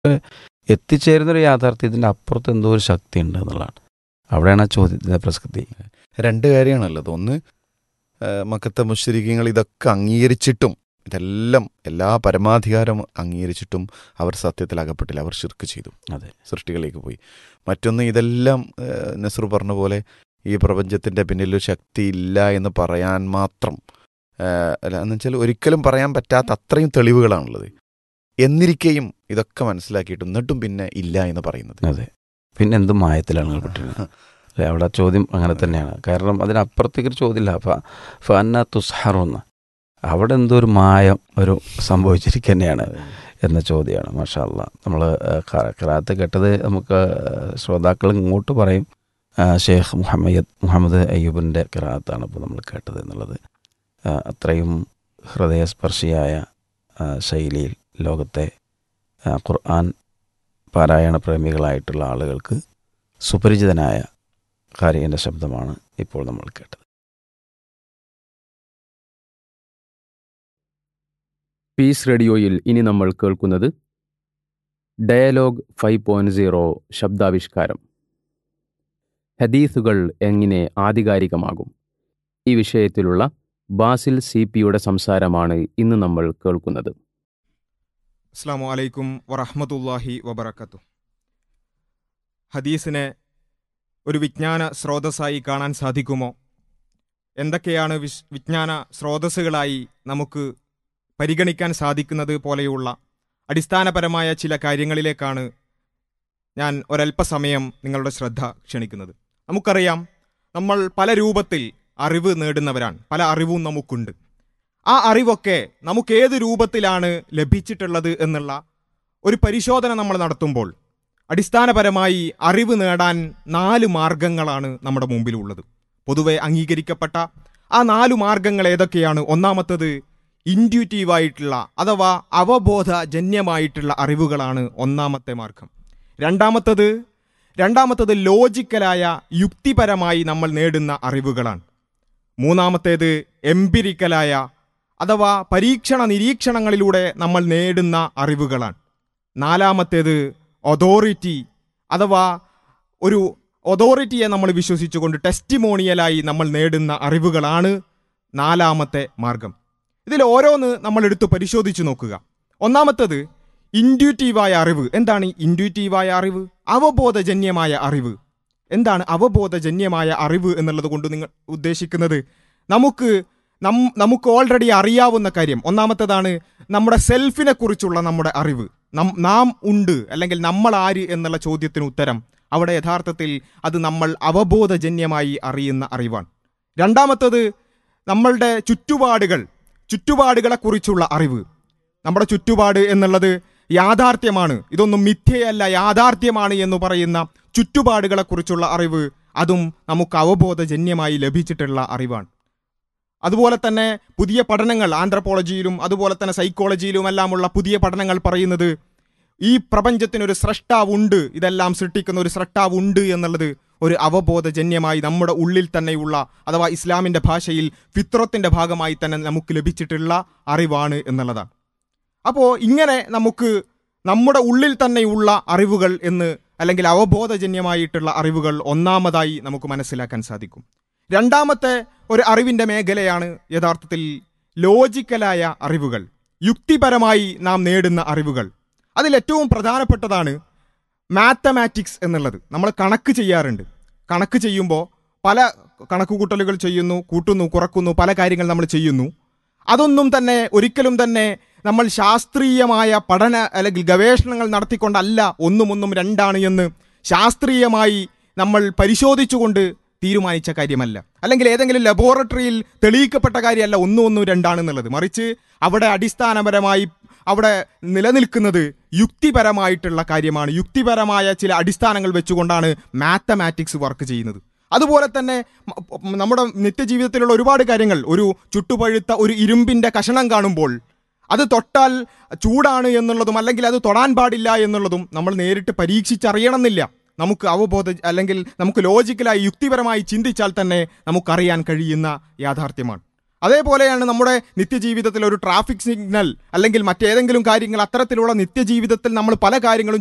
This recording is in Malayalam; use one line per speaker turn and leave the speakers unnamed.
എത്തിച്ചേരുന്നൊരു യാഥാർത്ഥ്യത്തിൻ്റെ അപ്പുറത്ത് എന്തോ ഒരു ശക്തി ഉണ്ട് എന്നുള്ളതാണ് അവിടെയാണ് ആ ചോദ്യത്തിൻ്റെ പ്രസക്തി
രണ്ട് കാര്യമാണുള്ളത് ഒന്ന് ആ, മക്കത്തെ മുശ്രിക്കങ്ങൾ ഇതൊക്കെ അംഗീകരിച്ചിട്ടും ഇതെല്ലാം എല്ലാ പരമാധികാരം അംഗീകരിച്ചിട്ടും അവർ സത്യത്തിൽ അകപ്പെട്ടില്ല അവർ ശിർക്ക് ചെയ്തു
അതെ
സൃഷ്ടികളിലേക്ക് പോയി മറ്റൊന്ന് ഇതെല്ലാം ആ, നസ്രു പറഞ്ഞ പോലെ ഈ പ്രപഞ്ചത്തിൻ്റെ പിന്നിൽ ഒരു ശക്തി ഇല്ല എന്ന് പറയാൻ മാത്രം ആ, അല്ല എന്ന് വെച്ചാൽ ഒരിക്കലും പറയാൻ പറ്റാത്ത അത്രയും തെളിവുകളാണുള്ളത് എന്നിരിക്കെയും ഇതൊക്കെ മനസ്സിലാക്കിയിട്ട് എന്നിട്ടും പിന്നെ ഇല്ല എന്ന് പറയുന്നത്
അതെ പിന്നെ എന്ത് മായത്തിലാണ് നിങ്ങൾ പെട്ടിരുന്നത് അല്ലേ അവിടെ ആ ചോദ്യം അങ്ങനെ തന്നെയാണ് കാരണം അതിനപ്പുറത്തേക്ക് ഒരു ചോദ്യമില്ല ഫ ഫന്ന തുസ്ഹറൊന്ന് അവിടെ എന്തോ ഒരു മായം ഒരു സംഭവിച്ചിരിക്കുക തന്നെയാണ് എന്ന ചോദ്യമാണ് മാഷാ അല്ലാ നമ്മൾ ഖറാത്ത് കേട്ടത് നമുക്ക് ശ്രോതാക്കൾ ഇങ്ങോട്ട് പറയും ആ, ഷെയ്ഖ് മുഹമ്മദ് മുഹമ്മദ് അയ്യൂബിൻ്റെ ഖറാത്താണ് ഇപ്പോൾ നമ്മൾ കേട്ടത് എന്നുള്ളത് ആ, അത്രയും ഹൃദയസ്പർശിയായ ആ, ശൈലിയിൽ ലോകത്തെ ആ, ഖുർആൻ പാരായണ പ്രേമികളായിട്ടുള്ള ആളുകൾക്ക് സുപരിചിതനായ കാരികൻ്റെ ശബ്ദമാണ് ഇപ്പോൾ നമ്മൾ കേട്ടത്
പീസ് റേഡിയോയിൽ ഇനി നമ്മൾ കേൾക്കുന്നത് ഡയലോഗ് ഫൈവ് പോയിൻറ്റ് സീറോ ശബ്ദാവിഷ്കാരം ഹദീസുകൾ എങ്ങനെ ആധികാരികമാകും ഈ വിഷയത്തിലുള്ള ബാസിൽ സി പിയുടെ സംസാരമാണ് ഇന്ന് നമ്മൾ കേൾക്കുന്നത്
അസ്സാം വലൈക്കും വറഹമത്തല്ലാഹി വബർക്കത്തു ഹദീസിനെ ഒരു വിജ്ഞാന സ്രോതസ്സായി കാണാൻ സാധിക്കുമോ എന്തൊക്കെയാണ് വിശ് വിജ്ഞാന സ്രോതസ്സുകളായി നമുക്ക് പരിഗണിക്കാൻ സാധിക്കുന്നത് പോലെയുള്ള അടിസ്ഥാനപരമായ ചില കാര്യങ്ങളിലേക്കാണ് ഞാൻ ഒരല്പസമയം നിങ്ങളുടെ ശ്രദ്ധ ക്ഷണിക്കുന്നത് നമുക്കറിയാം നമ്മൾ പല രൂപത്തിൽ അറിവ് നേടുന്നവരാണ് പല അറിവും നമുക്കുണ്ട് ആ അറിവൊക്കെ നമുക്ക് ഏത് രൂപത്തിലാണ് ലഭിച്ചിട്ടുള്ളത് എന്നുള്ള ഒരു പരിശോധന നമ്മൾ നടത്തുമ്പോൾ അടിസ്ഥാനപരമായി അറിവ് നേടാൻ നാല് മാർഗങ്ങളാണ് നമ്മുടെ മുമ്പിലുള്ളത് പൊതുവെ അംഗീകരിക്കപ്പെട്ട ആ നാലു മാർഗങ്ങൾ ഏതൊക്കെയാണ് ഒന്നാമത്തത് ഇൻഡ്യൂറ്റീവായിട്ടുള്ള അഥവാ അവബോധജന്യമായിട്ടുള്ള അറിവുകളാണ് ഒന്നാമത്തെ മാർഗം രണ്ടാമത്തത് രണ്ടാമത്തത് ലോജിക്കലായ യുക്തിപരമായി നമ്മൾ നേടുന്ന അറിവുകളാണ് മൂന്നാമത്തേത് എംപിരിക്കലായ അഥവാ പരീക്ഷണ നിരീക്ഷണങ്ങളിലൂടെ നമ്മൾ നേടുന്ന അറിവുകളാണ് നാലാമത്തേത് ഒതോറിറ്റി അഥവാ ഒരു ഒതോറിറ്റിയെ നമ്മൾ വിശ്വസിച്ചുകൊണ്ട് ടെസ്റ്റിമോണിയലായി നമ്മൾ നേടുന്ന അറിവുകളാണ് നാലാമത്തെ മാർഗം ഇതിൽ ഓരോന്ന് നമ്മൾ എടുത്ത് പരിശോധിച്ചു നോക്കുക ഒന്നാമത്തത് ഇൻഡ്യൂറ്റീവായ അറിവ് എന്താണ് ഇൻഡ്യൂറ്റീവായ അറിവ് അവബോധജന്യമായ അറിവ് എന്താണ് അവബോധജന്യമായ അറിവ് എന്നുള്ളത് കൊണ്ട് നിങ്ങൾ ഉദ്ദേശിക്കുന്നത് നമുക്ക് നം നമുക്ക് ഓൾറെഡി അറിയാവുന്ന കാര്യം ഒന്നാമത്തേതാണ് നമ്മുടെ സെൽഫിനെ കുറിച്ചുള്ള നമ്മുടെ അറിവ് നം- നാം ഉണ്ട് അല്ലെങ്കിൽ നമ്മൾ ആര് എന്നുള്ള ചോദ്യത്തിന് ഉത്തരം അവിടെ യഥാർത്ഥത്തിൽ അത് നമ്മൾ അവബോധജന്യമായി അറിയുന്ന അറിവാണ് രണ്ടാമത്തത് നമ്മളുടെ ചുറ്റുപാടുകൾ ചുറ്റുപാടുകളെക്കുറിച്ചുള്ള അറിവ് നമ്മുടെ ചുറ്റുപാട് എന്നുള്ളത് യാഥാർത്ഥ്യമാണ് ഇതൊന്നും മിഥ്യയല്ല യാഥാർത്ഥ്യമാണ് എന്ന് പറയുന്ന ചുറ്റുപാടുകളെക്കുറിച്ചുള്ള അറിവ് അതും നമുക്ക് അവബോധജന്യമായി ലഭിച്ചിട്ടുള്ള അറിവാണ് അതുപോലെ തന്നെ പുതിയ പഠനങ്ങൾ ആന്ത്രപ്പോളജിയിലും അതുപോലെ തന്നെ സൈക്കോളജിയിലും എല്ലാമുള്ള പുതിയ പഠനങ്ങൾ പറയുന്നത് ഈ പ്രപഞ്ചത്തിനൊരു സ്രഷ്ടാവുണ്ട് ഇതെല്ലാം സൃഷ്ടിക്കുന്ന ഒരു സ്രഷ്ടാവുണ്ട് എന്നുള്ളത് ഒരു അവബോധജന്യമായി നമ്മുടെ ഉള്ളിൽ തന്നെയുള്ള അഥവാ ഇസ്ലാമിൻ്റെ ഭാഷയിൽ ഫിത്രത്തിൻ്റെ ഭാഗമായി തന്നെ നമുക്ക് ലഭിച്ചിട്ടുള്ള അറിവാണ് എന്നുള്ളതാണ് അപ്പോൾ ഇങ്ങനെ നമുക്ക് നമ്മുടെ ഉള്ളിൽ തന്നെയുള്ള അറിവുകൾ എന്ന് അല്ലെങ്കിൽ അവബോധജന്യമായിട്ടുള്ള അറിവുകൾ ഒന്നാമതായി നമുക്ക് മനസ്സിലാക്കാൻ സാധിക്കും രണ്ടാമത്തെ ഒരു അറിവിൻ്റെ മേഖലയാണ് യഥാർത്ഥത്തിൽ ലോജിക്കലായ അറിവുകൾ യുക്തിപരമായി നാം നേടുന്ന അറിവുകൾ അതിലേറ്റവും പ്രധാനപ്പെട്ടതാണ് മാത്തമാറ്റിക്സ് എന്നുള്ളത് നമ്മൾ കണക്ക് ചെയ്യാറുണ്ട് കണക്ക് ചെയ്യുമ്പോൾ പല കണക്കുകൂട്ടലുകൾ ചെയ്യുന്നു കൂട്ടുന്നു കുറക്കുന്നു പല കാര്യങ്ങൾ നമ്മൾ ചെയ്യുന്നു അതൊന്നും തന്നെ ഒരിക്കലും തന്നെ നമ്മൾ ശാസ്ത്രീയമായ പഠന അല്ലെങ്കിൽ ഗവേഷണങ്ങൾ നടത്തിക്കൊണ്ടല്ല ഒന്നും ഒന്നും രണ്ടാണ് എന്ന് ശാസ്ത്രീയമായി നമ്മൾ പരിശോധിച്ചുകൊണ്ട് തീരുമാനിച്ച കാര്യമല്ല അല്ലെങ്കിൽ ഏതെങ്കിലും ലബോറട്ടറിയിൽ തെളിയിക്കപ്പെട്ട കാര്യമല്ല ഒന്നും ഒന്നും രണ്ടാണെന്നുള്ളത് മറിച്ച് അവിടെ അടിസ്ഥാനപരമായി അവിടെ നിലനിൽക്കുന്നത് യുക്തിപരമായിട്ടുള്ള കാര്യമാണ് യുക്തിപരമായ ചില അടിസ്ഥാനങ്ങൾ വെച്ചുകൊണ്ടാണ് മാത്തമാറ്റിക്സ് വർക്ക് ചെയ്യുന്നത് അതുപോലെ തന്നെ മ- മ- നമ്മുടെ നിത്യജീവിതത്തിലുള്ള ഒരുപാട് കാര്യങ്ങൾ ഒരു ചുട്ടുപഴുത്ത ഒരു ഇരുമ്പിന്റെ കഷണം കാണുമ്പോൾ അത് തൊട്ടാൽ ചൂടാണ് എന്നുള്ളതും അല്ലെങ്കിൽ അത് തൊടാൻ പാടില്ല എന്നുള്ളതും നമ്മൾ നേരിട്ട് പരീക്ഷിച്ചറിയണമെന്നില്ല നമുക്ക് അവബോധ അല്ലെങ്കിൽ നമുക്ക് ലോജിക്കലായി യുക്തിപരമായി ചിന്തിച്ചാൽ തന്നെ നമുക്കറിയാൻ കഴിയുന്ന യാഥാർത്ഥ്യമാണ് അതേപോലെയാണ് നമ്മുടെ നിത്യജീവിതത്തിൽ ഒരു ട്രാഫിക് സിഗ്നൽ അല്ലെങ്കിൽ മറ്റേതെങ്കിലും കാര്യങ്ങൾ അത്തരത്തിലുള്ള നിത്യജീവിതത്തിൽ നമ്മൾ പല കാര്യങ്ങളും